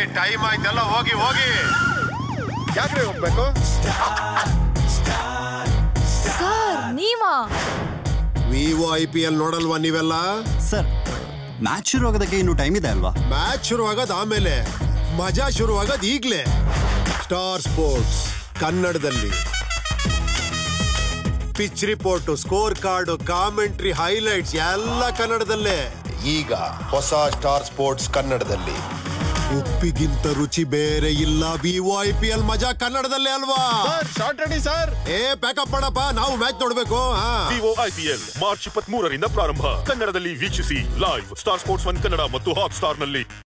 time ಆಯ್ತೆಲ್ಲ ಹೋಗಿ ಹೋಗಿ ಯಾಕ್ರೆ ಹೋಗ್ಬೇಕು ಸರ್ ನೀವಾ ವಿವೋ ಐ ಪಿ ಎಲ್ ನೋಡಲ್ವಾ ನೀವೆಲ್ಲ ಸರ್ ಮ್ಯಾಚ್ ಶುರು ಆಗೋದಕ್ಕೆ ಇನ್ನು ಟೈಮ್ ಇದೆ ಅಲ್ವಾ ಮ್ಯಾಚ್ ಶುರುವಾಗೋದು ಆಮೇಲೆ ಮಜಾ ಶುರುವಾಗೋದು ಈಗ್ಲೇ ಸ್ಟಾರ್ ಸ್ಪೋರ್ಟ್ಸ್ ಕನ್ನಡದಲ್ಲಿ pitch report score card commentary highlights ಎಲ್ಲ ಕನ್ನಡದಲ್ಲೇ ಈಗ ಹೊಸ ಸ್ಟಾರ್ ಸ್ಪೋರ್ಟ್ಸ್ ಕನ್ನಡದಲ್ಲಿ ಉಪ್ಪಿಗಿಂತ ರುಚಿ ಬೇರೆ ಇಲ್ಲ ವಿವೋ ಐ ಪಿ ಎಲ್ ಮಜಾ ಕನ್ನಡದಲ್ಲೇ ಅಲ್ವಾ ಸರ್ ಶಾರ್ಟ್ ರೆಡಿ ಸರ್ ಏ ಪ್ಯಾಕಪ್ ಮಾಡಪ್ಪ ನಾವು ಮ್ಯಾಚ್ ನೋಡ್ಬೇಕು ಹಾ ವಿವೋ ಐಪಿಎಲ್ ಮಾರ್ಚ್ ಇಪ್ಪತ್ತ್ ಮೂರರಿಂದ ಪ್ರಾರಂಭ ಕನ್ನಡದಲ್ಲಿ ವೀಕ್ಷಿಸಿ live Star Sports one Kannada ಮತ್ತು ಹಾಟ್ ಸ್ಟಾರ್ ನಲ್ಲಿ